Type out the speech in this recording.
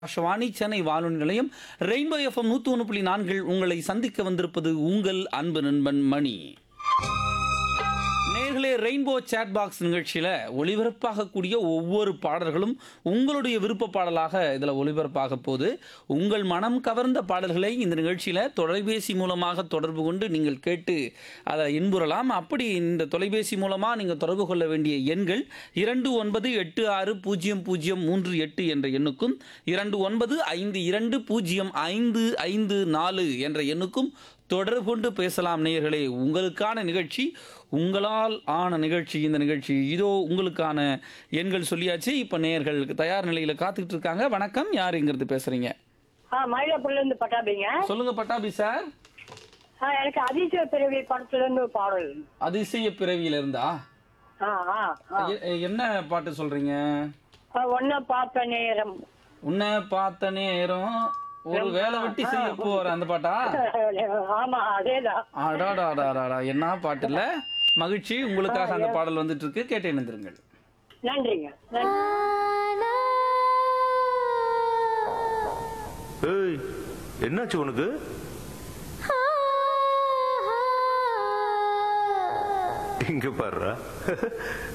ஆகாஷவாணி சென்னை வானொலி நிலையம் rainbow FM நூற்றி ஒன்று புள்ளி நான்கில் உங்களை சந்திக்க வந்திருப்பது உங்கள் அன்பு நண்பன் மணி நேர்களே ரெயின்போ சேட் பாக்ஸ் நிகழ்ச்சியில் ஒளிபரப்பாகக்கூடிய ஒவ்வொரு பாடல்களும் உங்களுடைய விருப்ப பாடலாக இதில் ஒளிபரப்பாக போகுது உங்கள் மனம் கவர்ந்த பாடல்களை இந்த நிகழ்ச்சியில் தொலைபேசி மூலமாக தொடர்பு கொண்டு நீங்கள் கேட்டு அதை இன்புறலாம் அப்படி இந்த தொலைபேசி மூலமாக நீங்கள் தொடர்பு கொள்ள வேண்டிய எண்கள் இரண்டு ஒன்பது எட்டு ஆறு பூஜ்ஜியம் பூஜ்ஜியம் மூன்று எட்டு என்ற எண்ணுக்கும் இரண்டு ஒன்பது ஐந்து இரண்டு பூஜ்ஜியம் ஐந்து ஐந்து நாலு என்ற எண்ணுக்கும் தொடர்பு கொண்டு பேசலாம் நேயர்களே உங்களுக்கான நிகழ்ச்சி உங்களால் ஆன நிகழ்ச்சி இந்த நிகழ்ச்சி இதோ உங்களுக்கான எண்கள் சொல்லியாச்சு இப்போ நேயர்கள் தயார் நிலையில் காத்துக்கிட்டு இருக்காங்க வணக்கம் யாருங்கிறது பேசுறீங்க ஆ மயிலாப்பூர்ல இருந்து பட்டாபிங்க சொல்லுங்க பட்டாபி சார் ஆ எனக்கு அதிசய பிறவி படத்துல இருந்து ஒரு பாடல் அதிசய பிறவியில இருந்தா ஆ ஆ ஆ. எ- என்ன பாட்டு சொல்றீங்க ஆ, ஒன்ன பார்த்த நேரம் உன்னை பார்த்த நேரம் ஒரு வேலை வெட்டி செய்ய போற அந்த பாட்டா ஆமா அதேதான் அடாடாடாடாடா என்ன பாட்டு இல்ல மகிழ்ச்சி உங்களுக்காக அந்த பாடல் வந்துட்டு இருக்கு கேட்டு இணைந்திருங்கள் நன்றிங்க நன்றி ஏய் என்னாச்சு உனக்கு இங்க பாருடா